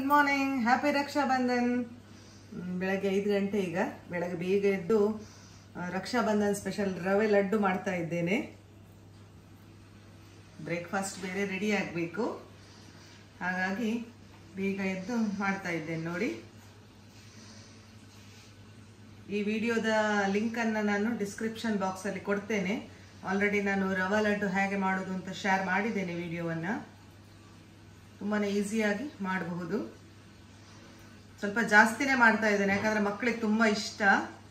good morning happy Raksha Bandhan hmm, ಬೆಳಗ್ಗೆ ಐದು ಗಂಟೆ ಈಗ ಬೆಳಗ್ಗೆ ಬೇಗ ಎದ್ದು ಆ, ರಕ್ಷಾ ಬಂಧನ್ ಸ್ಪೆಷಲ್ ರವೆ ಲಡ್ಡು ಮಾಡ್ತಾ ಇದ್ದೇನೆ ಬ್ರೇಕ್ಫಾಸ್ಟ್ ಬೇರೆ ರೆಡಿ ಆಗಬೇಕು ಹಾಗಾಗಿ ಬೇಗ ಎದ್ದು ಮಾಡ್ತಾ ಇದ್ದೇನೆ ನೋಡಿ ಈ ವಿಡಿಯೋದ ಲಿಂಕನ್ನು ನಾನು ಡಿಸ್ಕ್ರಿಪ್ಷನ್ ಬಾಕ್ಸಲ್ಲಿ ಕೊಡ್ತೇನೆ ಆಲ್ರೆಡಿ ನಾನು ರವಾ ಲಡ್ಡು ಹೇಗೆ ಮಾಡೋದು ಅಂತ ಶೇರ್ ಮಾಡಿದ್ದೇನೆ ವಿಡಿಯೋವನ್ನು ತುಂಬಾ ಈಸಿಯಾಗಿ ಮಾಡಬಹುದು ಸ್ವಲ್ಪ ಜಾಸ್ತಿನೇ ಮಾಡ್ತಾ ಇದ್ದೇನೆ ಯಾಕಂದರೆ ಮಕ್ಕಳಿಗೆ ತುಂಬ ಇಷ್ಟ